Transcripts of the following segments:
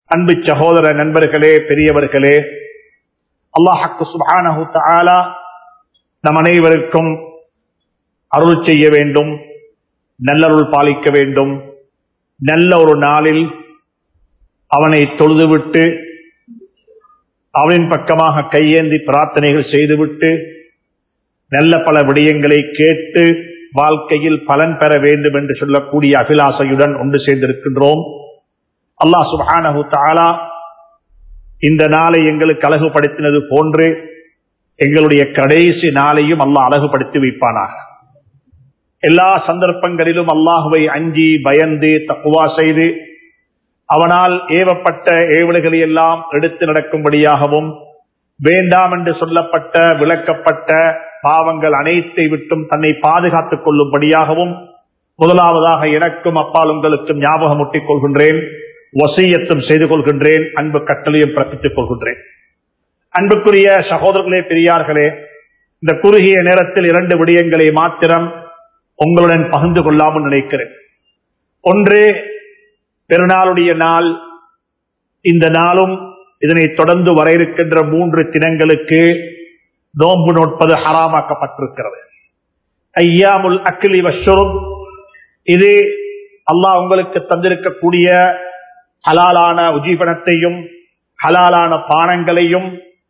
அன்பு சகோதர நண்பர்களே பெரியவர்களே அல்லாஹக்கு சுபானஹு தஆலா நம் அனைவருக்கும் அருள் செய்ய வேண்டும் நல்லருள் பாலிக்க வேண்டும் நல்ல ஒரு நாளில் அவனை தொழுதுவிட்டு அவனின் பக்கமாக கையேந்தி பிரார்த்தனைகள் செய்துவிட்டு நல்ல பல விடயங்களை கேட்டு வாழ்க்கையில் பலன் பெற வேண்டும் என்று சொல்லக்கூடிய அபிலாசையுடன் ஒன்று சேர்ந்திருக்கின்றோம் அல்லாஹ் சுபானஹு தாலா இந்த நாளை எங்களுக்கு அழகுபடுத்தினது போன்று எங்களுடைய கடைசி நாளையும் அல்லாஹ் அழகுபடுத்தி வைப்பானாக எல்லா சந்தர்ப்பங்களிலும் அல்லாஹுவை அஞ்சி பயந்து தக்குவா செய்து அவனால் ஏவப்பட்ட ஏவல்களை எல்லாம் எடுத்து நடக்கும்படியாகவும் வேண்டாம் என்று சொல்லப்பட்ட விளக்கப்பட்ட பாவங்கள் அனைத்தை விட்டும் தன்னை பாதுகாத்துக் கொள்ளும்படியாகவும் முதலாவதாக எனக்கும் அப்பால் உங்களுக்கும் ஞாபகம் ஒட்டிக் கொள்கின்றேன் வசையத்தும் செய்து கொள்கின்றேன் அன்பு கட்டளையும் பிறப்பித்துக் கொள்கின்றேன் அன்புக்குரிய சகோதரர்களே பெரியார்களே இந்த குறுகிய நேரத்தில் இரண்டு விடயங்களை மாத்திரம் உங்களுடன் பகிர்ந்து கொள்ளாமல் நினைக்கிறேன் ஒன்று பெருநாளுடைய நாள் இந்த நாளும் இதனை தொடர்ந்து வர இருக்கின்ற மூன்று தினங்களுக்கு நோன்பு நோட்பது ஹராமாக்கப்பட்டிருக்கிறது ஐயாமுல் அக்கிலி வஷரும் இது அல்லாஹ் உங்களுக்கு தந்திருக்கக்கூடிய ஹலாலான உஜீவனத்தையும் ஹலாலான பானங்களையும்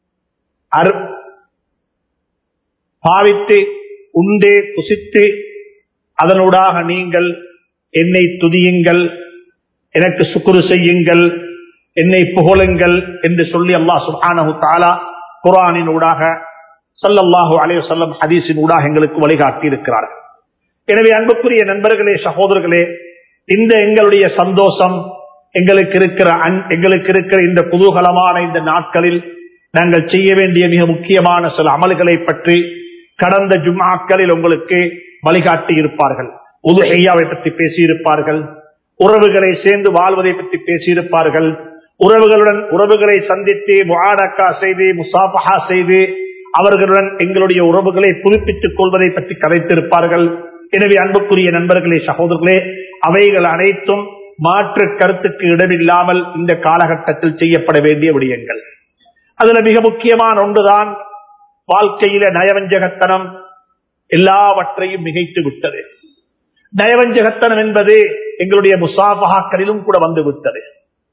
பாவித்து உண்டே புசித்து அதனூடாக நீங்கள் என்னை துதியுங்கள் எனக்கு சுக்குரு செய்யுங்கள் என்னை புகழுங்கள் என்று சொல்லி அல்லாஹ் சுஹானஹு தாலா குரானின் ஊடாக சல்லல்லாஹு அலைய சொல்லம் ஹதீஸின் ஊடாக எங்களுக்கு வழிகாட்டி இருக்கிறார்கள் எனவே அன்புக்குரிய நண்பர்களே சகோதரர்களே இந்த எங்களுடைய சந்தோஷம் எங்களுக்கு இருக்கிற எங்களுக்கு இருக்கிற இந்த குதூகலமான இந்த நாட்களில் நாங்கள் செய்ய வேண்டிய மிக முக்கியமான சில அமல்களை பற்றி கடந்த ஜும்மாக்களில் உங்களுக்கு வழிகாட்டி இருப்பார்கள் உதுஹையாவை பற்றி பேசியிருப்பார்கள் உறவுகளை சேர்ந்து வாழ்வதை பற்றி பேசியிருப்பார்கள் உறவுகளுடன் உறவுகளை சந்தித்து முஆனக்கா செய்து முசாபஹா செய்து அவர்களுடன் எங்களுடைய உறவுகளை புதுப்பித்துக் கொள்வதை பற்றி கதைத்திருப்பார்கள் எனவே அன்புக்குரிய நண்பர்களே சகோதரர்களே அவைகள் அனைத்தும் மாற்று கருத்துக்கு இடமில்லாமல் இந்த காலகட்டத்தில் செய்யப்பட வேண்டிய விடயங்கள் அதுல மிக முக்கியமான ஒன்றுதான் வாழ்க்கையில நயவஞ்சகத்தனம் எல்லாவற்றையும் மிகைத்து விட்டது நயவஞ்சகத்தனம் என்பது எங்களுடைய முசாபகாக்களிலும் கூட வந்து விட்டது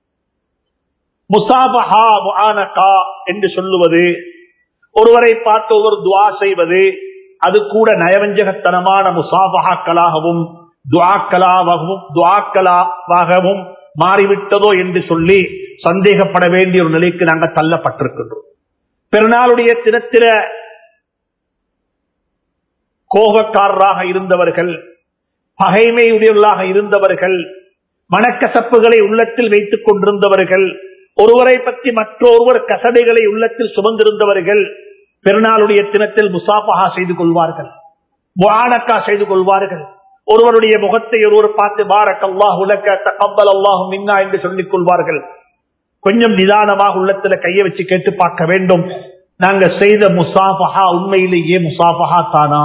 முசாபஹா முஆனகா என்று சொல்லுவது ஒருவரை பார்த்து ஒருவர் துவா செய்வது அது கூட நயவஞ்சகத்தனமான முசாபகாக்களாகவும் துவாக்களாகவும் துவாக்களாகவும் மாறிவிட்டதோ என்று சொல்லி சந்தேகப்பட வேண்டிய ஒரு நிலைக்கு நாங்கள் தள்ளப்பட்டிருக்கின்றோம் பெருநாளுடைய தினத்தில கோபக்காரராக இருந்தவர்கள் பகைமையுடையவர்களாக இருந்தவர்கள் மனக்கசப்புகளை உள்ளத்தில் வைத்துக் கொண்டிருந்தவர்கள் ஒருவரை பற்றி மற்றொருவர் கசடைகளை உள்ளத்தில் சுமந்திருந்தவர்கள் பெருநாளுடைய தினத்தில் முசாபஹா செய்து கொள்வார்கள் முஆனக்கா செய்து கொள்வார்கள் ஒருவருடைய முகத்தை ஒருவர் பார்த்து பாரக் அல்லாஹ் உலக தகப்பல் அல்லாஹு மின்னா என்று சொல்லிக் கொள்வார்கள் கொஞ்சம் நிதானமாக உள்ளத்துல கையை வச்சு கேட்டு பார்க்க வேண்டும் நாங்க செய்த முசாபஹா உண்மையிலேயே முசாபஹா தானா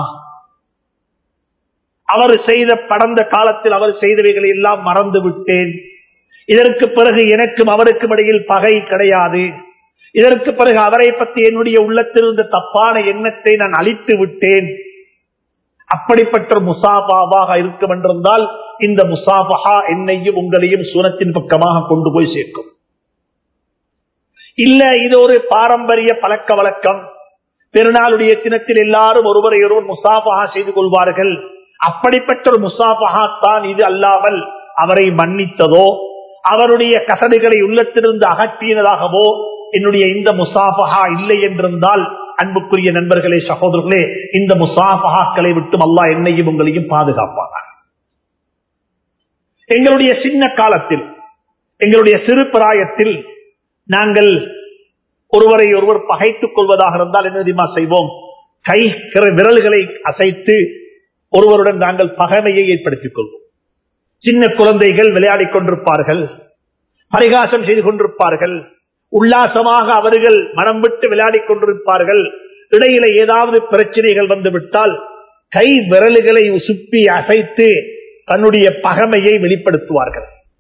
அவர் செய்த கடந்த காலத்தில் அவர் செய்தவைகளை எல்லாம் மறந்து விட்டேன் இதற்கு பிறகு எனக்கும் அவருக்கும் இடையில் பகை கிடையாது இதற்கு பிறகு அவரை பற்றி என்னுடைய உள்ளத்தில் இருந்த தப்பான எண்ணத்தை நான் அழித்து விட்டேன் அப்படிப்பட்ட முசாபாவாக இருக்கும் என்றிருந்தால் இந்த முசாபஹா என்னையும் உங்களையும் சூனத்தின் பக்கமாக கொண்டு போய் சேர்க்கும் இல்ல இது ஒரு பாரம்பரிய பழக்க வழக்கம் பெருநாளுடைய தினத்தில் எல்லாரும் ஒருவரை ஒருவர் முசாபஹா செய்து கொள்வார்கள் அப்படிப்பட்ட ஒரு முசாபஹா தான் இது அல்லாமல் அவரை மன்னித்ததோ அவருடைய கசடுகளை உள்ளத்திலிருந்து அகற்றியதாகவோ என்னுடைய இந்த முசாபஹா இல்லை என்றிருந்தால் அன்புக்குரிய நண்பர்களே சகோதரர்களே இந்த முசாபஹாக்களை விட்டும் அல்லா என்னையும் உங்களையும் பாதுகாப்பாங்க எங்களுடைய சின்ன காலத்தில் எங்களுடைய சிறு பிராயத்தில் நாங்கள் ஒருவரை ஒருவர் பகைத்துக் கொள்வதாக இருந்தால் என்ன தெரியுமா செய்வோம் கை விரல்களை அசைத்து ஒருவருடன் நாங்கள் பகைமையை ஏற்படுத்திக் கொள்வோம் சின்ன குழந்தைகள் விளையாடிக் கொண்டிருப்பார்கள் பரிகாசம் செய்து கொண்டிருப்பார்கள் உல்லாசமாக அவர்கள் மனம் விட்டு விளையாடிக் கொண்டிருப்பார்கள் இடையில ஏதாவது பிரச்சனைகள் வந்துவிட்டால் கை விரல்களை சுப்பி அசைத்து தன்னுடைய பகமையை வெளிப்படுத்துவார்கள்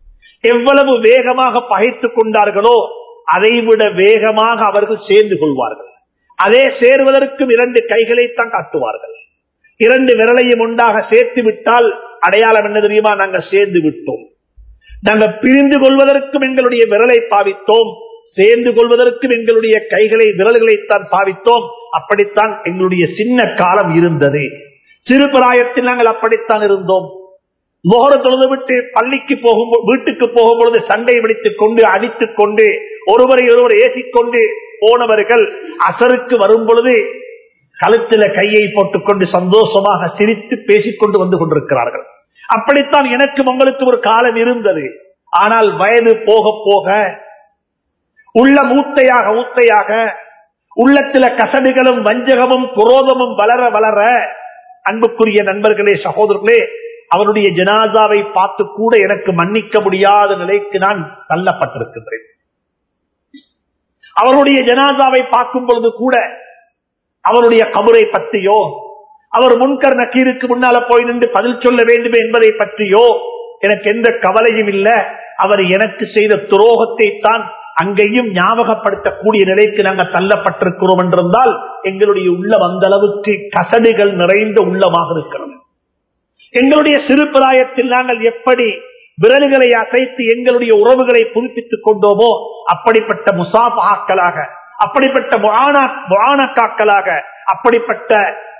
எவ்வளவு வேகமாக பகைத்துக் கொண்டார்களோ அதைவிட வேகமாக அவர்கள் சேர்ந்து கொள்வார்கள் அதே சேர்வதற்கும் இரண்டு கைகளைத்தான் காட்டுவார்கள் இரண்டு விரலையும் ஒன்றாக சேர்த்து விட்டால் அடையாளம் என்ன தெரியுமா நாங்கள் சேர்ந்து விட்டோம் நாங்கள் பிரிந்து கொள்வதற்கும் எங்களுடைய விரலை பாவித்தோம் சேர்ந்து கொள்வதற்கும் எங்களுடைய கைகளை விரல்களைத்தான் பாவித்தோம் அப்படித்தான் எங்களுடைய சின்ன காலம் இருந்தது சிறுபிராயத்தில் நாங்கள் அப்படித்தான் இருந்தோம் முகர தொழுது விட்டு பள்ளிக்கு போகும் வீட்டுக்கு போகும் பொழுது சண்டை பிடித்துக் கொண்டு அடித்துக் கொண்டு ஒருவரை ஒருவர் ஏசிக்கொண்டு போனவர்கள் அசருக்கு வரும் பொழுது கழுத்தில கையை போட்டுக்கொண்டு சந்தோஷமாக சிரித்து பேசிக்கொண்டு வந்து கொண்டிருக்கிறார்கள் அப்படித்தான் எனக்கும் உங்களுக்கு ஒரு காலம் இருந்தது ஆனால் வயது போக போக உள்ள மூத்தையாக ஊத்தையாக உள்ளத்தில கசடுகளும் வஞ்சகமும் குரோதமும் வளர வளர அன்புக்குரிய நண்பர்களே சகோதரர்களே அவருடைய ஜனாசாவை பார்த்து கூட எனக்கு மன்னிக்க முடியாத நிலைக்கு நான் தள்ளப்பட்டிருக்கின்றேன் அவருடைய ஜனாசாவை பார்க்கும் பொழுது கூட அவருடைய கபரை பற்றியோ அவர் முன்கர் நக்கீருக்கு முன்னால போய் நின்று பதில் சொல்ல வேண்டும் என்பதை பற்றியோ எனக்கு எந்த கவலையும் இல்ல அவர் எனக்கு செய்த துரோகத்தை தான் அங்கேயும் ஞாபகப்படுத்தக்கூடிய நிலைக்கு நாங்கள் தள்ளப்பட்டிருக்கிறோம் என்றிருந்தால் எங்களுடைய உள்ளம் அந்த அளவுக்கு கசடுகள் நிறைந்த உள்ளமாக இருக்கிறது எங்களுடைய சிறு பிராயத்தில் நாங்கள் எப்படி விரல்களை அசைத்து எங்களுடைய உறவுகளை புதுப்பித்துக் கொண்டோமோ அப்படிப்பட்ட முசாபாக்களாக அப்படிப்பட்ட முஆனக்காக்களாக அப்படிப்பட்ட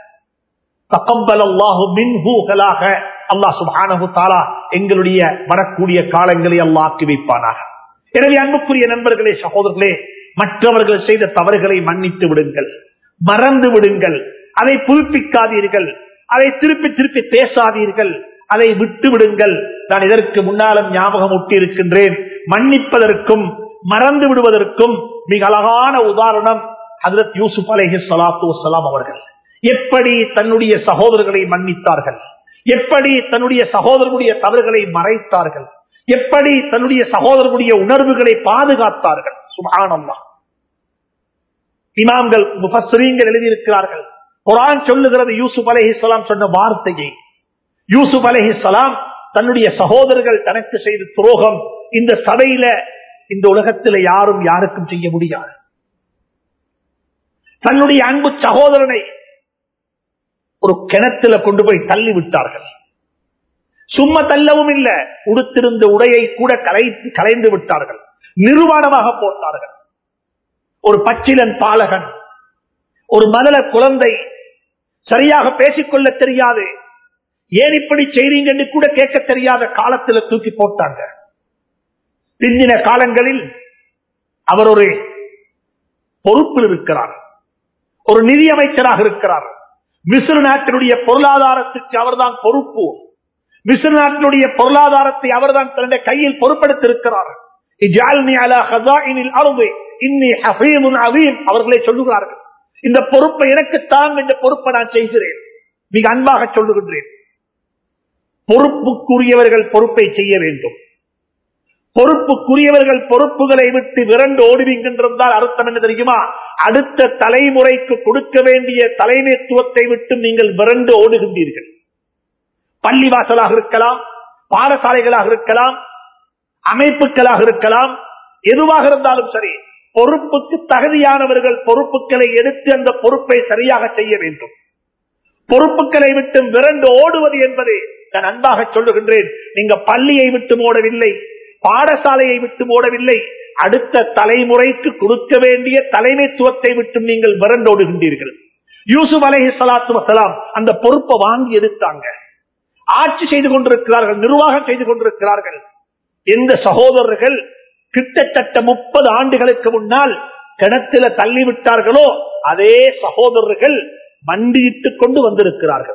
அல்லாஹ் சுபானு தாலா எங்களுடைய வரக்கூடிய காலங்களை அல்லாஹ் ஆக்கி வைப்பானாக எனவே அன்புக்குரிய நண்பர்களே சகோதரர்களே மற்றவர்கள் செய்த தவறுகளை மன்னித்து விடுங்கள் மறந்து விடுங்கள் அதை புதுப்பிக்காதீர்கள் அதை திருப்பி திருப்பி பேசாதீர்கள் அதை விட்டு விடுங்கள் நான் இதற்கு முன்னாலும் ஞாபகம் ஊட்டி இருக்கின்றேன் மன்னிப்பதற்கும் மறந்து விடுவதற்கும் மிக அழகான உதாரணம் ஹதரத் யூசுப் அலேஹி சலாத்து வலாம் அவர்கள் எப்படி தன்னுடைய சகோதரர்களை மன்னித்தார்கள் எப்படி தன்னுடைய சகோதரனுடைய தவறுகளை மறைத்தார்கள் எப்படி தன்னுடைய சகோதரனுடைய உணர்வுகளை பாதுகாத்தார்கள் சுபானம்மா இமாம்கள் முஃபஸ்ரீங்கள் எழுதியிருக்கிறார்கள் குரான் சொல்லுகிறது யூசுப் அலேஹிஸ்லாம் சொன்ன வார்த்தையை யூசுப் அலேஹிஸ்லாம் தன்னுடைய சகோதரர்கள் தனக்கு செய்த துரோகம் இந்த சபையில இந்த உலகத்தில் யாரும் யாருக்கும் செய்ய முடியாது தன்னுடைய அன்பு சகோதரனை ஒரு கிணத்துல கொண்டு போய் தள்ளி விட்டார்கள் சும்மா தள்ளவும் இல்ல உடுத்திருந்த உடையை கூட கலைத்து கலைந்து விட்டார்கள் நிர்வாணமாக போட்டார்கள் ஒரு பச்சிலன் பாலகன் ஒரு மதல குழந்தை சரியாக பேசிக்கொள்ள தெரியாது ஏன் இப்படி செய்றீங்கன்னு கூட கேட்க தெரியாத காலத்தில் தூக்கி போட்டாங்க பிந்தின காலங்களில் அவர் ஒரு பொறுப்பில் இருக்கிறார் ஒரு நிதியமைச்சராக இருக்கிறார் மிஸ்ர நாட்டினுடைய பொருளாதாரத்துக்கு அவர்தான் பொறுப்பு மிஸ்ர நாட்டினுடைய பொருளாதாரத்தை அவர்தான் தன்னுடைய கையில் பொறுப்படுத்திருக்கிறார் அவர்களே சொல்லுகிறார்கள் இந்த பொறுப்பை எனக்கு தான் இந்த பொறுப்பை நான் செய்கிறேன் மிக அன்பாக சொல்லுகின்றேன் பொறுப்புக்குரியவர்கள் பொறுப்பை செய்ய வேண்டும் பொறுப்புக்குரியவர்கள் பொறுப்புகளை விட்டு விரண்டு ஓடுவீங்கன்றிருந்தால் அர்த்தம் என்ன தெரியுமா அடுத்த தலைமுறைக்கு கொடுக்க வேண்டிய தலைமைத்துவத்தை விட்டு நீங்கள் விரண்டு ஓடுகின்றீர்கள் பள்ளிவாசலாக இருக்கலாம் பாடசாலைகளாக இருக்கலாம் அமைப்புகளாக இருக்கலாம் எதுவாக இருந்தாலும் சரி பொறுப்புக்கு தகுதியானவர்கள் பொறுப்புகளை எடுத்து அந்த பொறுப்பை சரியாக செய்ய வேண்டும் பொறுப்புகளை விட்டு விரண்டு ஓடுவது என்பது நான் அன்பாக சொல்லுகின்றேன் நீங்க பள்ளியை விட்டு ஓடவில்லை பாடசாலையை விட்டு ஓடவில்லை அடுத்த தலைமுறைக்கு கொடுக்க வேண்டிய தலைமைத்துவத்தை விட்டு நீங்கள் விரண்டோடுகின்றீர்கள் யூசுப் அலஹி சலாத்து வசலாம் அந்த பொறுப்பை வாங்கி எடுத்தாங்க ஆட்சி செய்து கொண்டிருக்கிறார்கள் நிர்வாகம் செய்து கொண்டிருக்கிறார்கள் எந்த சகோதரர்கள் கிட்டத்தட்ட முப்பது ஆண்டுகளுக்கு முன்னால் கிணத்தில தள்ளிவிட்டார்களோ அதே சகோதரர்கள் மண்டியிட்டுக் கொண்டு வந்திருக்கிறார்கள்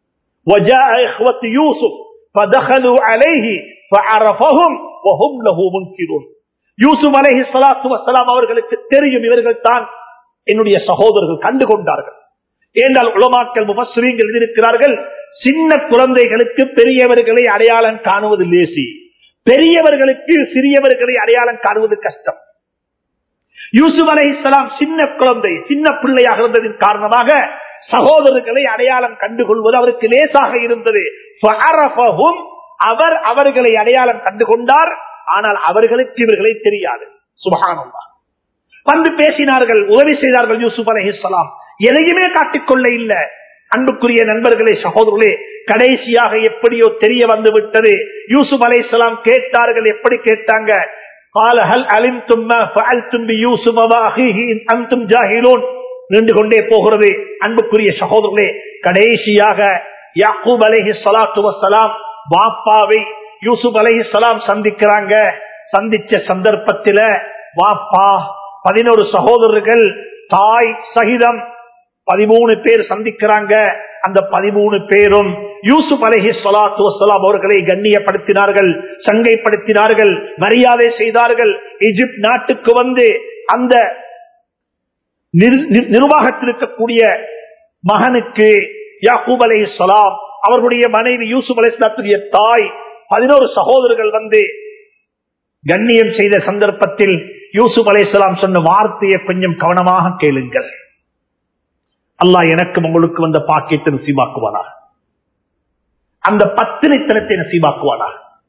அவர்களுக்கு தெரியும் இவர்கள் தான் என்னுடைய சகோதரர்கள் கண்டு கொண்டார்கள் ஏனால் உலமாக்கல் முபஸ்ரீங்கள் எழுதியிருக்கிறார்கள் சின்ன குழந்தைகளுக்கு பெரியவர்களை அடையாளம் காணுவது லேசி பெரியவர்களுக்கு சிறியவர்களை அடையாளம் காணுவது கஷ்டம் யூசுப் அலை இஸ்லாம் சின்ன குழந்தை சின்ன பிள்ளையாக இருந்ததின் காரணமாக சகோதரர்களை அடையாளம் கண்டுகொள்வது அவருக்கு லேசாக இருந்தது அவர் அவர்களை அடையாளம் கண்டுகொண்டார் ஆனால் அவர்களுக்கு இவர்களை தெரியாது சுபகானந்தா வந்து பேசினார்கள் உதவி செய்தார்கள் யூசுப் அலஹிஸ்லாம் எதையுமே காட்டிக்கொள்ள இல்ல அன்புக்குரிய நண்பர்களே சகோதரர்களே கடைசியாக எப்படியோ தெரிய வந்து விட்டது யூசுப் அலைஹிஸ்ஸலாம் கேட்டார்கள் எப்படி கேட்டாங்க قال هل علمتم ما فعلتم بيوسف واخيه ان انتم جاهلون நின்று கொண்டே போகிறது அன்புக்குரிய சகோதரர்களே கடைசியாக யாக்கூப் அலைஹி ஸலாத்து வஸ்ஸலாம் வாப்பாவை யூசுப் அலைஹி ஸலாம் சந்திக்கிறாங்க சந்திச்ச சந்தர்ப்பத்தில வாப்பா பதினோரு சகோதரர்கள் தாய் சகிதம் பதிமூணு பேர் சந்திக்கிறாங்க அந்த பதிமூணு பேரும் யூசுப் அலஹி சலாத்து வசலாம் அவர்களை கண்ணியப்படுத்தினார்கள் சங்கைப்படுத்தினார்கள் மரியாதை செய்தார்கள் எஜிப்ட் நாட்டுக்கு வந்து அந்த நிர்- நிர்- நிர்வாகத்தில் இருக்கக்கூடிய மகனுக்கு யாக்கூப் அலை சலாம் அவர்களுடைய மனைவி யூசுப் அலை தாய் பதினோரு சகோதரர்கள் வந்து கண்ணியம் செய்த சந்தர்ப்பத்தில் யூசுப் அலைஹிஸ்ஸலாம் சொன்ன வார்த்தையை கொஞ்சம் கவனமாக கேளுங்கள் அல்லாஹ் எனக்கும் உங்களுக்கு வந்த பாக்கியத்தை நசீபாக்குவானா அந்த பத்தினித்தனத்தை நசீபாக்குவானா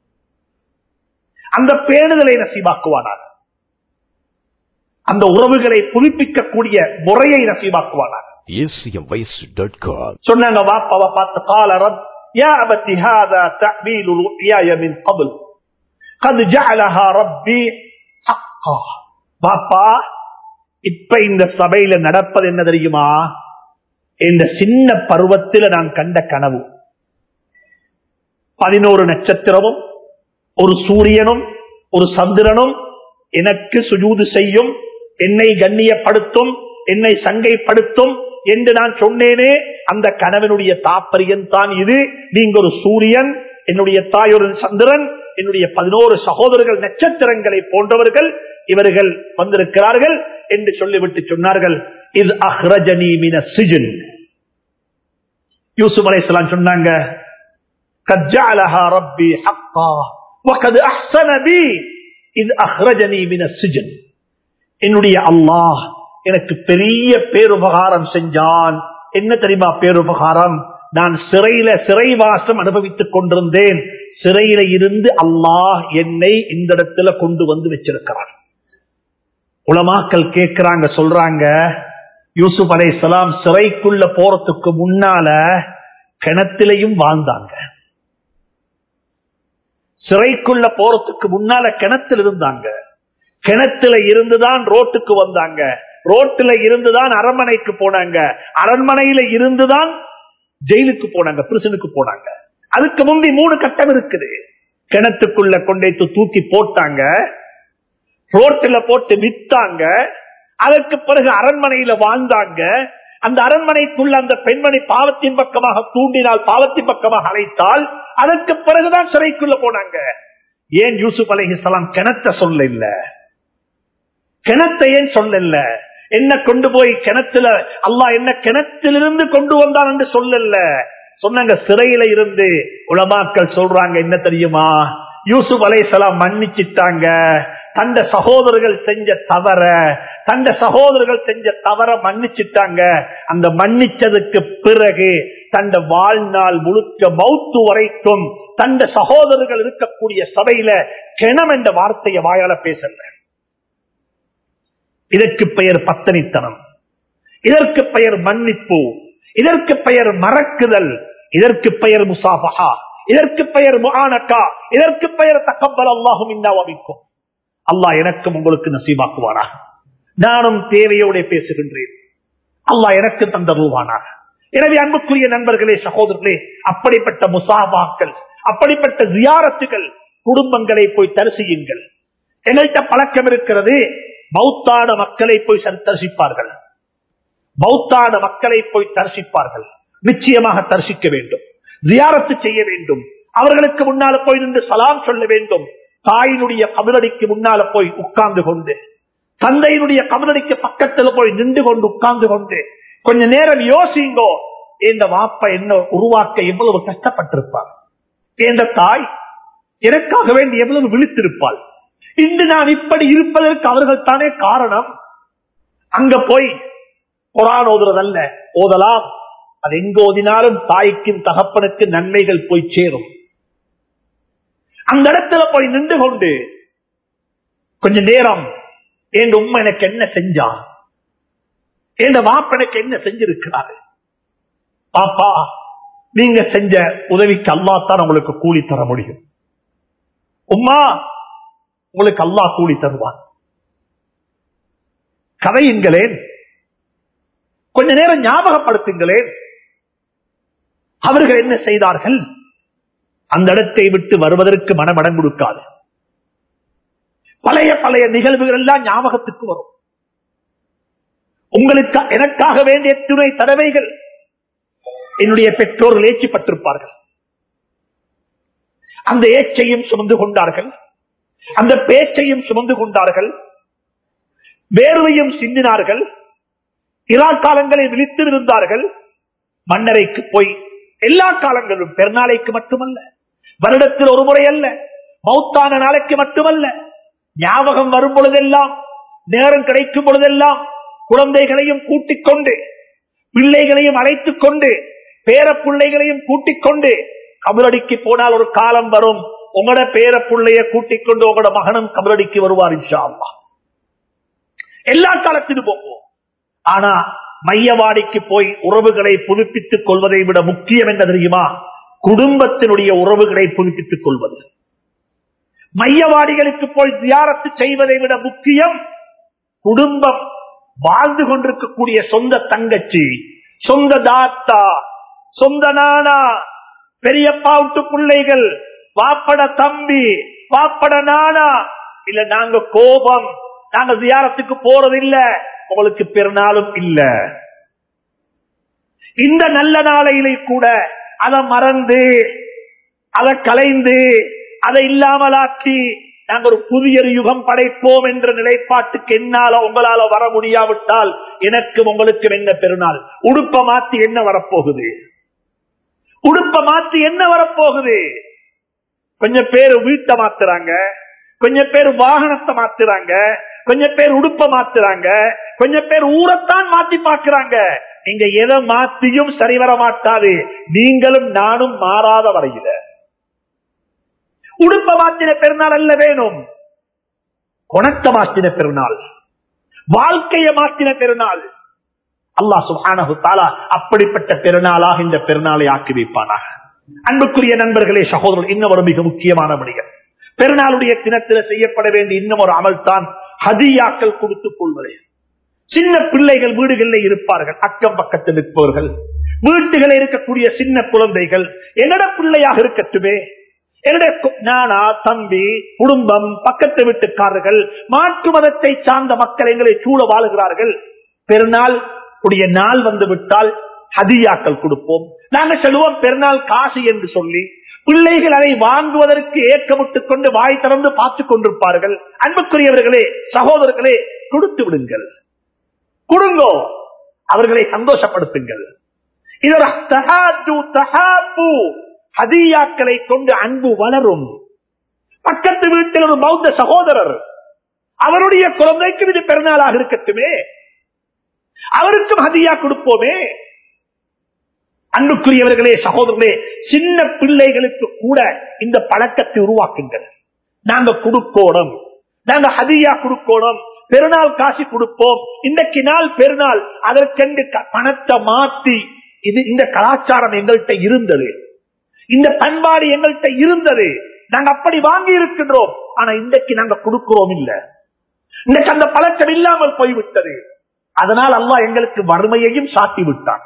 அந்த பேணுதலை நசீபாக்குவானா அந்த உறவுகளை புதுப்பிக்கக்கூடிய முறையை நசீபாக்குவானா acmvoice.com. சொன்னாங்க வாப்பாவை பார்த்து கால ரப் யா அபத்தி ஹாதா தஅவீல் ருயாய மின் قبل قد جعلها ربي حقا வாப்பா இப்ப இந்த சபையில நடப்பது என்ன தெரியுமா இந்த சின்ன பருவத்தில் நான் கண்ட கனவு பதினோரு நட்சத்திரமும் ஒரு சூரியனும் ஒரு சந்திரனும் எனக்கு சுஜூது செய்யும் என்னை கண்ணியப்படுத்தும் என்னை சங்கைப்படுத்தும் என்று நான் சொன்னேனே அந்த கனவனுடைய தாற்பயம் தான் இது நீங்க ஒரு சூரியன் என்னுடைய தாய் ஒரு சந்திரன் என்னுடைய பதினோரு சகோதரர்கள் நட்சத்திரங்களை போன்றவர்கள் இவர்கள் வந்திருக்கிறார்கள் என்று சொல்லிவிட்டு சொன்னார்கள் இது அஹ்ரஜனி மின சிஜின் யூசுப் அலைஹிஸ்ஸலாம் சொன்னாங்க قد جعلها ربي حقا وقد احسن بي اذ اخرجني من السجن என்னுடைய அல்லாஹ் எனக்கு பெரிய பேருபகாரம் செஞ்சான் என்ன தெரியுமா பேருபகாரம் நான் சிறையில சிறைவாசம் அனுபவித்துக் கொண்டிருந்தேன் சிறையில இருந்து அல்லாஹ் என்னை இந்த இடத்துல கொண்டு வந்து வச்சிருக்கிறான் உலமாக்கள் கேட்கிறாங்க சொல்றாங்க யூசுப் அலைஹிஸ்ஸலாம் சிறைக்குள்ள போறதுக்கு முன்னால கிணத்திலையும் வாழ்ந்தாங்க சிறைக்குள்ள போறதுக்கு முன்னால கிணத்துல இருந்தாங்க கிணத்துல இருந்துதான் ரோட்டுக்கு வந்தாங்க ரோட்டுல இருந்துதான் அரண்மனைக்கு போனாங்க அரண்மனையில இருந்துதான் ஜெயிலுக்கு போனாங்க பிரிசனுக்கு போனாங்க அதுக்கு முந்தி மூணு கட்டம் இருக்குது கிணத்துக்குள்ள கொண்டைத்து தூக்கி போட்டாங்க ரோட்டுல போட்டு வித்தாங்க அதற்கு பிறகு அரண்மனையில வாழ்ந்தாங்க அந்த அரண்மனைக்குள்ள அந்த பெண்மணி பாவத்தின் பக்கமாக தூண்டினால் பாவத்தின் பக்கமாக அழைத்தால் அதற்கு பிறகுதான் சிறைக்குள்ள போனாங்க ஏன் யூசுப் அலைஹிஸ்ஸலாம் கிணத்த சொல்ல இல்ல கிணத்தை ஏன் சொல்லல என்ன கொண்டு போய் கிணத்துல அல்லாஹ் என்ன கிணத்திலிருந்து கொண்டு வந்தான் என்று சொல்லல சொன்னாங்க சிறையில இருந்து உலமாக்கள் சொல்றாங்க என்ன தெரியுமா யூசுப் அலைஹிஸ்ஸலாம் மன்னிச்சிட்டாங்க தந்த சகோதரர்கள் செஞ்ச தவற தந்த சகோதரர்கள் செஞ்ச தவற மன்னிச்சிட்டாங்க அந்த மன்னிச்சதுக்கு பிறகு தந்த வாழ்நாள் முழுக்க மௌத்து வரைக்கும் தந்த சகோதரர்கள் இருக்கக்கூடிய சபையில கிணம் என்ற வார்த்தையை வாயால பேசல இதற்கு பெயர் பத்தனித்தனம் இதற்கு பெயர் மன்னிப்பு இதற்கு பெயர் மறக்குதல் இதற்கு பெயர் முசாபஹா இதற்கு பெயர் முஆனக்கா இதற்கு பெயர் தக்கம்பல் அல்லாஹும் இன்னாவிக்கும் அல்லாஹ் எனக்கும் உங்களுக்கு நசீபாக்குவாரா நானும் தேவையோட பேசுகின்றேன் அல்லாஹ் எனக்கு தந்தருவானாக எனவே அன்புக்குரிய நண்பர்களே சகோதரர்களே அப்படிப்பட்ட முசாபாக்கள் அப்படிப்பட்ட ஜியாரத்துகள் குடும்பங்களை போய் தரிசியுங்கள் எங்கள்கிட்ட பழக்கம் இருக்கிறது பௌத்தான மக்களை போய் சரி- தரிசிப்பார்கள் பௌத்தான மக்களை போய் தரிசிப்பார்கள் நிச்சயமாக தரிசிக்க வேண்டும் ஜியாரத்து செய்ய வேண்டும் அவர்களுக்கு முன்னால போய் நின்று சலாம் சொல்ல வேண்டும் தாயினுடைய கபலடிக்கு முன்னால போய் உட்கார்ந்து கொண்டு தந்தையினுடைய கபலடிக்கு பக்கத்துல போய் நின்று கொண்டு உட்கார்ந்து கொண்டு கொஞ்ச நேரம் யோசிங்கோ இந்த வாப்ப என்ன உருவாக்க எவ்வளவு கஷ்டப்பட்டிருப்பார் என்ற தாய் எனக்காக வேண்டி எவ்வளவு விழித்திருப்பாள் இன்று நான் இப்படி இருப்பதற்கு அவர்கள் தானே காரணம் அங்க போய் குரான் ஓதுறதல்ல ஓதலாம் அது எங்க ஓதினாலும் தாய்க்கும் தகப்பனுக்கு நன்மைகள் போய் சேரும் அந்த இடத்துல போய் நின்று கொண்டு கொஞ்ச நேரம் என் உண்மை எனக்கு என்ன செஞ்சா என் வாப்ப எனக்கு என்ன செஞ்சிருக்கிறாரு பாப்பா நீங்க செஞ்ச உதவிக்கு அல்லாத்தான் உங்களுக்கு கூலி தர முடியும் உம்மா உங்களுக்கு அல்லாஹ் கூலி தருவான் கதையுங்களேன் கொஞ்ச நேரம் ஞாபகப்படுத்துங்களேன் அவர்கள் என்ன செய்தார்கள் அந்த இடத்தை விட்டு வருவதற்கு மனமடம் கொடுக்காது பழைய பழைய நிகழ்வுகள் எல்லாம் ஞாபகத்துக்கு வரும் உங்களுக்கு எனக்காக வேண்டிய துணை தடவைகள் என்னுடைய பெற்றோர்கள் ஏற்றிப்பட்டிருப்பார்கள் அந்த ஏச்சையும் சுமந்து கொண்டார்கள் அந்த பேச்சையும் சுமந்து கொண்டார்கள் வேர்வையும் சிந்தினார்கள் இரா காலங்களை விழித்து இருந்தார்கள் மன்னரைக்கு போய் எல்லா காலங்களும் பெருநாளைக்கு மட்டுமல்ல வருடத்தில் ஒரு முறை அல்ல மௌத்தான நாளைக்கு மட்டுமல்ல ஞாபகம் வரும் பொழுதெல்லாம் நேரம் கிடைக்கும் பொழுதெல்லாம் குழந்தைகளையும் கூட்டிக் கொண்டு பிள்ளைகளையும் அழைத்துக் கொண்டு பேர பிள்ளைகளையும் கூட்டிக் கொண்டு கபலடிக்கு போனால் ஒரு காலம் வரும் உங்களோட பேர பிள்ளைய கூட்டிக் கொண்டு உங்களோட மகனும் கபலடிக்கு வருவார் இன்ஷா அல்லாஹ். எல்லா காலத்திலும் போவோம் ஆனா மையவாடிக்கு போய் உறவுகளை புதுப்பித்துக் கொள்வதை விட முக்கியம் என்ன தெரியுமா குடும்பத்தினுடைய உறவுகளை புதுப்பித்துக் கொள்வது மையவாடிகளுக்கு போய் தியாரத்து செய்வதை விட முக்கியம் குடும்பம் வாழ்ந்து கொண்டிருக்கக்கூடிய சொந்த தங்கச்சி சொந்த தாத்தா சொந்த நானா பெரியப்பா விட்டு பிள்ளைகள் வாப்பட தம்பி வாப்பட நானா இல்ல நாங்க கோபம் நாங்க தியாரத்துக்கு போறது இல்ல உங்களுக்கு பெருநாளும் இல்ல இந்த நல்ல நாளையிலே கூட அதை மறந்து அதை கலைந்து அதை இல்லாமலாக்கி நாங்க ஒரு புதிய ஒரு யுகம் படைப்போம் என்ற நிலைப்பாட்டுக்கு என்னால உங்களால வர முடியாவிட்டால் எனக்கும் உங்களுக்கும் என்ன பெருநாள் உடுப்ப மாத்தி என்ன வரப்போகுது உடுப்ப மாத்தி என்ன வரப்போகுது கொஞ்சம் பேர் வீட்டை மாத்துறாங்க கொஞ்சம் பேர் வாகனத்தை மாத்துறாங்க கொஞ்சம் பேர் உடுப்ப மாத்துறாங்க கொஞ்சம் பேர் ஊரைத்தான் மாத்தி பாக்குறாங்க நீங்க எதை மாத்தியும் சரி வர மாட்டாது நீங்களும் நானும் மாறாத வரையில உடுப்ப மாத்தின பெருநாள் அல்ல வேணும் குணத்தை மாத்தின பெருநாள் வாழ்க்கையை மாத்தின பெருநாள் அல்லாஹ் சுப்ஹானஹு தஆலா அப்படிப்பட்ட பெருநாளாக இந்த பெருநாளை ஆக்கி வைப்பானாக அன்புக்குரிய நண்பர்களே சகோதரர்கள் இன்னும் ஒரு மிக முக்கியமான மனிதர் பெருநாளுடைய தினத்தில் செய்யப்பட வேண்டிய இன்னும் ஒரு அமல் தான் ஹதியாக்கள் கொடுத்துக் கொள்வது சின்ன பிள்ளைகள் வீடுகளில் இருப்பார்கள் அக்கம் பக்கத்தில் இருப்பவர்கள் வீட்டுகளில் இருக்கக்கூடிய சின்ன குழந்தைகள் என்னோட பிள்ளையாக இருக்கட்டுமே என்னுடைய கு- நானா தம்பி குடும்பம் பக்கத்து வீட்டுக்காரர்கள் மாற்று மதத்தை சார்ந்த மக்கள் எங்களை சூழ வாழுகிறார்கள் பெருநாள் உடைய நாள் வந்து விட்டால் ஹதியாக்கள் கொடுப்போம் நாங்க சொல்லுவோம் பெருநாள் காசு என்று சொல்லி பிள்ளைகள் அதை வாங்குவதற்கு ஏக்கமிட்டுக் கொண்டு வாய் திறந்து பார்த்துக் கொண்டிருப்பார்கள் அன்புக்குரியவர்களே சகோதரர்களே கொடுத்து விடுங்கள் கொடுங்கோ அவர்களை சந்தோஷப்படுத்துங்கள் இது ஒரு தஹாது, தஹாபு. ஹதியாக்களை கொண்டு அன்பு வளரும் பக்கத்து வீட்டில் ஒரு பௌத்த சகோதரர் அவருடைய குழந்தைக்கும் இது பெருநாளாக இருக்கட்டுமே அவருக்கும் ஹதியா கொடுப்போமே அன்புக்குரியவர்களே சகோதரர்களே சின்ன பிள்ளைகளுக்கு கூட இந்த பழக்கத்தை உருவாக்குங்கள் நாங்க கொடுக்கோணும் நாங்க ஹதியா கொடுக்கோணும் பெருநாள் காசு கொடுப்போம் இன்னைக்கு நாள் பெருநாள் அதற்கென்று க- பணத்தை மாத்தி இது இந்த கலாச்சாரம் எங்கள்கிட்ட இருந்தது இந்த பண்பாடு எங்கள்கிட்ட இருந்தது நாங்க அப்படி வாங்கி இருக்கின்றோம் ஆனா இன்றைக்கு நாங்க கொடுக்கிறோம் இல்ல இன்னைக்கு அந்த பழக்கம் இல்லாமல் போய்விட்டது அதனால் அல்லாஹ் எங்களுக்கு வறுமையையும் சாட்டி விட்டான்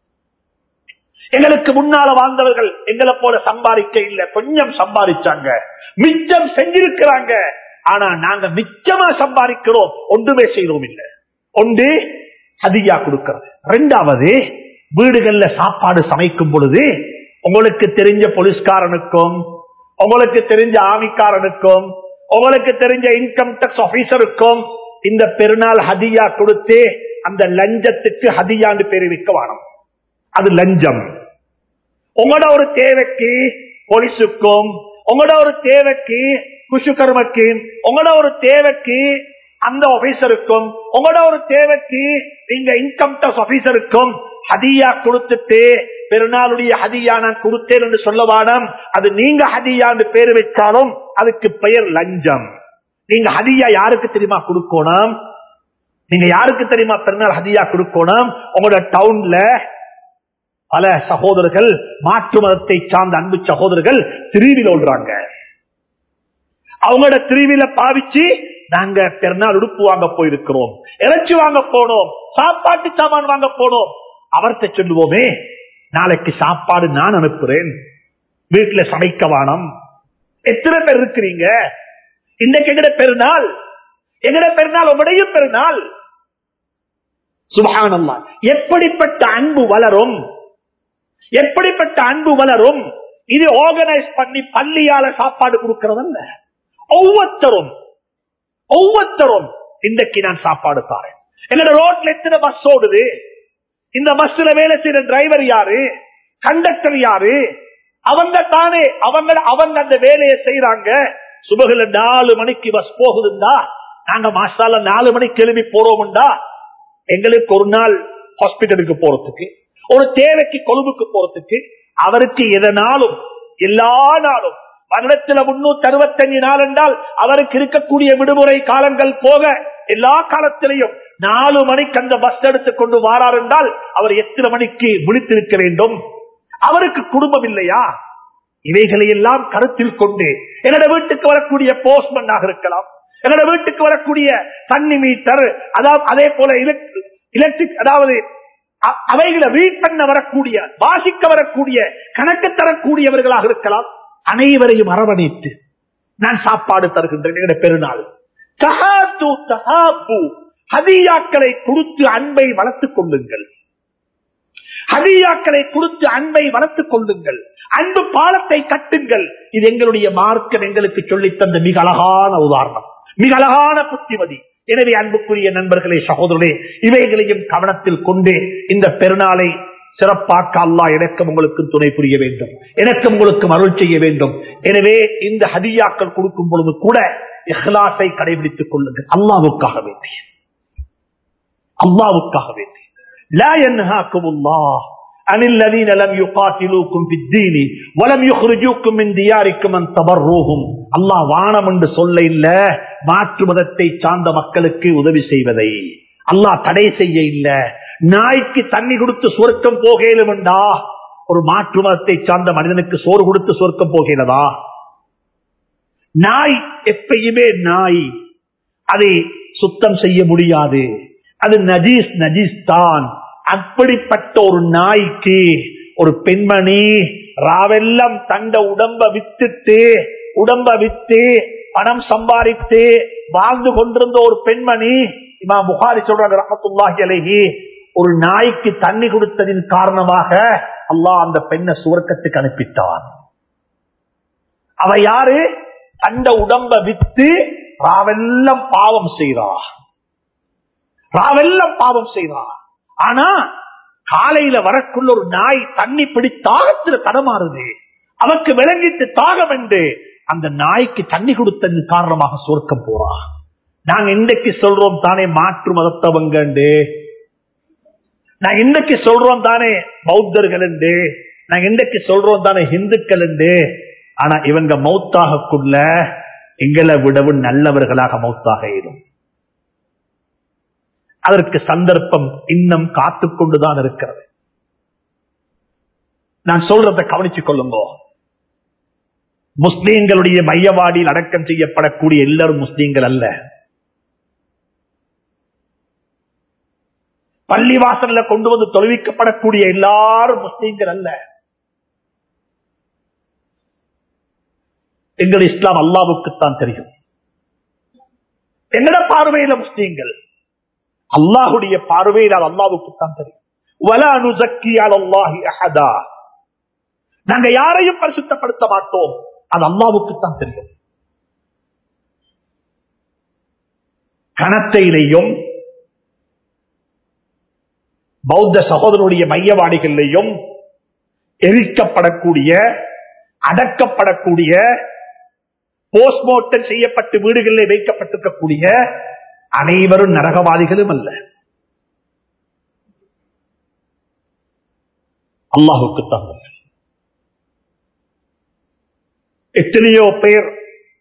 எங்களுக்கு முன்னால வாழ்ந்தவர்கள் எங்களை போல சம்பாதிக்க இல்ல கொஞ்சம் சம்பாதிச்சாங்க மிச்சம் செஞ்சிருக்கிறாங்க ஆனா நாங்க மிச்சமா சம்பாதிக்கிறோம் ஒன்றுமே செய்யறோம் இல்ல ஒன்று ஹதியா கொடுக்கிறது ரெண்டாவது வீடுகள்ல சாப்பாடு சமைக்கும் பொழுது உங்களுக்கு தெரிஞ்ச போலீஸ்காரனுக்கும் உங்களுக்கு தெரிஞ்ச ஆமிக்காரனுக்கும் உங்களுக்கு தெரிஞ்ச இன்கம் டாக்ஸ் ஆபீசருக்கும் இந்த பெருநாள் ஹதியா கொடுத்து அந்த லஞ்சத்துக்கு ஹதியாண்டு பேரு வைக்க வேணும் அது லஞ்சம் உங்களோட ஒரு தேவைக்கு போலீஸுக்கும் உங்களோட ஒரு தேவைக்கு குஷுகர்மக்கு உங்களோட ஒரு தேவைக்கு அந்த ஆபீசருக்கும் உங்களோட ஒரு தேவைக்கு நீங்க இன்கம் டாக்ஸ் ஆபீசருக்கும் ஹதியா கொடுத்துட்டு பெருநாளுடைய ஹதியா நான் கொடுத்தேன் என்று சொல்ல வேணாம் அது நீங்க ஹதியான்னு பேரு வச்சாலும் அதுக்கு பெயர் லஞ்சம் நீங்க ஹதியா யாருக்கு தெரியுமா கொடுக்கணும் நீங்க யாருக்கு தெரியுமா பெருநாள் ஹதியா கொடுக்கணும் உங்களோட டவுன்ல பல சகோதரர்கள் மாற்று மதத்தை சார்ந்த அன்பு சகோதரர்கள் திருவிழா ஓடுறாங்க அவங்களோட திருவிழ பாவிச்சு நாங்க பெருநாள் உடுப்பு வாங்க போயிருக்கிறோம் இறைச்சி வாங்க போனோம் சாப்பாட்டு சாமான் வாங்க போனோம் அவர்கிட்ட சொல்லுவோமே நாளைக்கு சாப்பாடு நான் அனுப்புறேன் வீட்டுல சமைக்க வானம் எத்தனை பேர் இருக்கிறீங்க இன்னைக்கு எங்கட பெருநாள் எங்கட பெருநாள் உங்களுடைய பெருநாள் சுபகானம்மா எப்படிப்பட்ட அன்பு வளரும் எப்படிப்பட்ட அன்பு வளரும் இது ஆர்கனைஸ் பண்ணி பள்ளியால சாப்பாடு கொடுக்கறதல்ல ஒவ்வொருத்தரும் ஒவ்வொருத்தரும் இன்றைக்கு நான் சாப்பாடு தாரேன் என்னோட ரோட்ல எத்தனை பஸ் ஓடுது இந்த பஸ்ல வேலை செய்யற டிரைவர் யாரு கண்டக்டர் யாரு அவங்க தானே அவங்க அவங்க அந்த வேலையை செய்யறாங்க சுபகுல நாலு மணிக்கு பஸ் போகுதுண்டா நாங்க மாசால நாலு மணிக்கு எழுப்பி போறோம்டா எங்களுக்கு ஒரு நாள் ஹாஸ்பிட்டலுக்கு போறதுக்கு ஒரு தேவைக்கு கொழும்புக்கு போறதுக்கு அவருக்கு எதனாலும் எல்லா நாளும் வருடத்துல முன்னூத்தி அறுபத்தஞ்சு நாள் என்றால் அவருக்கு இருக்கக்கூடிய விடுமுறை காலங்கள் போக எல்லா காலத்திலையும் நாலு மணிக்கு அந்த பஸ் எடுத்து கொண்டு வாரார் என்றால் அவர் எத்தனை மணிக்கு விழித்திருக்க வேண்டும் அவருக்கு குடும்பம் இல்லையா இவைகளை எல்லாம் கருத்தில் கொண்டு என்னோட வீட்டுக்கு வரக்கூடிய போஸ்ட்மேனாக இருக்கலாம் என்னோட வீட்டுக்கு வரக்கூடிய தண்ணி மீட்டர் அதாவது அதே போல எலக்ட்ரிக் அதாவது அ- அவைகளை ரீட் பண்ண வரக்கூடிய வாசிக்க வரக்கூடிய கணக்கு தரக்கூடியவர்களாக இருக்கலாம் அனைவரையும் அரவணைத்து நான் சாப்பாடு தருகின்றேன் எங்களுடைய பெருநாள் தஹாத்து தஹாப்பு ஹதியாக்களை கொடுத்து அன்பை வளர்த்துக் கொள்ளுங்கள் ஹதியாக்களை கொடுத்து அன்பை வளர்த்துக் கொள்ளுங்கள் அன்பு பாலத்தை கட்டுங்கள் இது எங்களுடைய மார்க்கம் எங்களுக்கு சொல்லித் தந்த மிக அழகான உதாரணம் மிக அழகான புத்திமதி எனவே அன்புக்குரிய நண்பர்களே சகோதரர்களே இவைகளையும் கவனத்தில் கொண்டு இந்த பெருநாளை சிறப்பாக்க அல்லாஹ் எனக்கும் உங்களுக்கு துணை புரிய வேண்டும் எனக்கும் உங்களுக்கு அருள் செய்ய வேண்டும் எனவே இந்த ஹதியாக்கள் கொடுக்கும் பொழுது கூட இஹ்லாஸை கடைபிடித்துக் கொள்ளுங்கள் அல்லாவுக்காக வேண்டி அல்லாவுக்காக வேண்டி لا ينهاكم الله عن الذين لم يقاتلوكم في الدين ولم يخرجوكم من دياركم ان تبروهم அல்லாஹ் வானம் என்று சொல்ல இல்ல மாற்று மதத்தை சார்ந்த மக்களுக்கு உதவி செய்வதை அல்லாஹ் தடை செய்ய இல்ல நாய்க்கு தண்ணி கொடுத்து சொர்க்கம் போகலும்டா ஒரு மாற்று மதத்தை சார்ந்த மனிதனுக்கு சோறு கொடுத்து சொர்க்கம் போகிறதா நாய் எப்பயுமே நாய் அதை சுத்தம் செய்ய முடியாது அது நஜீஸ் நஜீஸ் தான் அப்படிப்பட்ட ஒரு நாய்க்கு ஒரு பெண்மணி ராவெல்லாம் தண்ட உடம்ப வித்துட்டு உடம்ப வித்து பணம் சம்பாதித்து வாழ்ந்து கொண்டிருந்த ஒரு பெண்மணி இமா புகாரி சொல்றாங்க ரஹத்துல்லாஹி அலைஹி ஒரு நாய்க்கு தண்ணி கொடுத்ததின் காரணமாக அல்லாஹ் அந்த பெண்ணை சுவர்க்கத்துக்கு அனுப்பிட்டான் அவ யாரு தண்ட உடம்ப வித்து ராவெல்லாம் பாவம் செய்றா ராவெல்லாம் பாவம் செய்றா ஆனா காலையில வரக்குள்ள ஒரு நாய் தண்ணி பிடி தாகத்துல தடமாறுது அவக்கு விளங்கிட்டு தாகம் என்று அந்த நாய்க்கு தண்ணி கொடுத்ததன் காரணமாக சொர்க்கம் போறா நாங்க இன்றைக்கு சொல்றோம் தானே மாற்று மதத்தவங்க நான் இன்றைக்கு சொல்றோம் தானே பௌத்தர்கள் என்று நாங்க இன்றைக்கு சொல்றோம் தானே இந்துக்கள் என்று ஆனா இவங்க மௌத்தாகக்குள்ள எங்களை விடவும் நல்லவர்களாக மௌத்தாக இடும் அதற்கு சந்தர்ப்பம் இன்னும் காத்துக் கொண்டுதான் இருக்கிறது நான் சொல்றதை கவனிச்சுக் கொள்ளுங்க முஸ்லீம்களுடைய மையவாடியில் அடக்கம் செய்யப்படக்கூடிய எல்லாரும் முஸ்லீம்கள் அல்ல பள்ளிவாசல்ல கொண்டு வந்து தொழுவிக்கப்படக்கூடிய எல்லாரும் முஸ்லீம்கள் அல்ல எங்கள் இஸ்லாம் அல்லாவுக்குத்தான் தெரியும் என்னோட பார்வையில முஸ்லீம்கள் அல்லாஹுடைய பார்வையில் அது அல்லாவுக்குத்தான் தெரியும் வலா நுசக்கி அலல்லாஹி அஹதா நாங்க யாரையும் பரிசுத்தப்படுத்த மாட்டோம் அது அல்லாவுக்குத்தான் தெரியும் கணத்தையிலையும் பௌத்த சகோதரனுடைய மையவாடிகளிலையும் எரிக்கப்படக்கூடிய அடக்கப்படக்கூடிய போஸ்ட்மார்ட்டம் செய்யப்பட்டு வீடுகளில் வைக்கப்பட்டிருக்கக்கூடிய அனைவரும் நரகவாதிகளும் அல்ல அல்லாஹுக்குத்தான் எத்தனையோ பேர்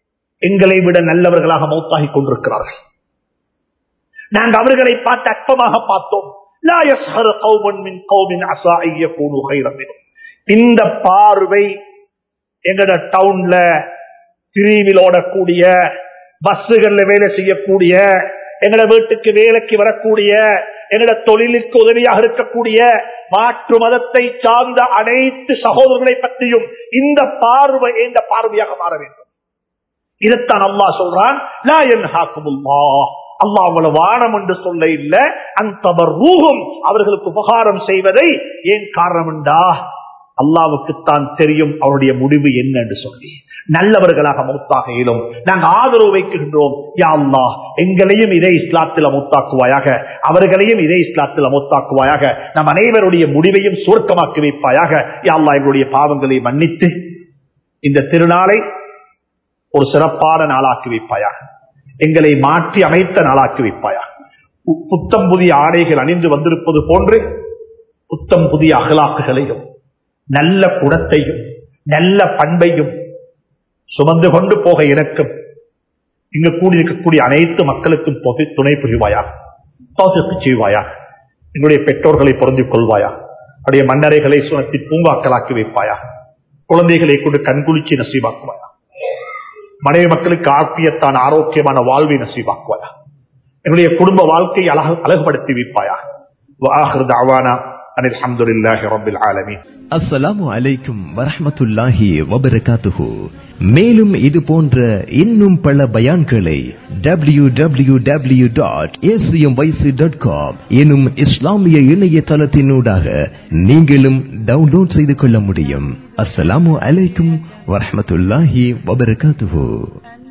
எங்களை விட நல்லவர்களாக மௌத்தாகி கொண்டிருக்கிறார்கள் நாங்கள் அவர்களை பார்த்து அற்பமாக பார்த்தோம் லா யஸ்ஹரு கௌமன் மின் கௌமின் அஸா அன் யகூனு கைரன் மின்ஹும். இந்த பார்வை எங்கட டவுன்ல பிரிவில் ஓடக்கூடிய பஸ்ஸுகள்ல வேலை செய்யக்கூடிய எங்கட வீட்டுக்கு வேலைக்கு வரக்கூடிய எங்கட தொழிலுக்கு உதவியாக இருக்கக்கூடிய மாற்று மதத்தை சார்ந்த அனைத்து சகோதரர்களை பற்றியும் இந்த பார்வை இந்த பார்வையாக மாற வேண்டும் இதைத்தான் அல்லாஹ் சொல்றான் லா யன்ஹாக்குமுல்லாஹ் அல்லாஹ் அவளை வானம் என்று சொல்ல இல்ல அந்த ரூகம் அவர்களுக்கு உபகாரம் செய்வதை ஏன் காரணம் என்றா அல்லாவுக்குத்தான் தெரியும் அவருடைய முடிவு என்ன என்று சொல்லி நல்லவர்களாக மௌத்தாக இயலும் நாங்கள் ஆதரவு வைக்கின்றோம் யா அல்லாஹ் எங்களையும் இதே இஸ்லாத்தில் மௌத்தாக்குவாயாக அவர்களையும் இதே இஸ்லாத்தில் மௌத்தாக்குவாயாக நம் அனைவருடைய முடிவையும் சுருக்கமாக்கி வைப்பாயாக யா அல்லாஹ் எங்களுடைய பாவங்களை மன்னித்து இந்த திருநாளை ஒரு சிறப்பான நாளாக்கி வைப்பாயாக எங்களை மாற்றி அமைத்த நாளாக்கி வைப்பாயாக பு- புத்தம் புதிய ஆடைகள் அணிந்து வந்திருப்பது போன்று புத்தம் புதிய அகலாக்குகளையும் நல்ல குணத்தையும் நல்ல பண்பையும் சுமந்து கொண்டு போக எனக்கும் இங்கு கூடியிருக்கக்கூடிய அனைத்து மக்களுக்கும் தொகை- துணை புரிவாயாக தோசைக்கு செய்வாயாக எங்களுடைய பெற்றோர்களை பொருந்திக் கொள்வாயா அவருடைய மன்னரைகளை சுனத்தி பூங்காக்களாக்கி வைப்பாயா குழந்தைகளை கொண்டு கண்குளிச்சி நசீவாக்குவாயா மனைவி மக்களுக்கு ஆக்கியத்தான் ஆரோக்கியமான வாழ்வை நசீவாக்குவாயா என்னுடைய குடும்ப வாழ்க்கையை அழகு அழகுபடுத்தி வைப்பாயா وآخر دعوانا أن الحمد لله رب العالمين அஸ்ஸலாமு அலைக்கும் வரஹ்மத்துல்லாஹி வபரகாத்துஹு மேலும் இது போன்ற இன்னும் பல பயான்களை W W W dot dot com எனும் இஸ்லாமிய இணையதளத்தினூடாக நீங்களும் டவுன்லோட் செய்து கொள்ள முடியும் அஸ்ஸலாமு அலைக்கும் வரஹ்மத்துல்லாஹி வபரகாத்துஹு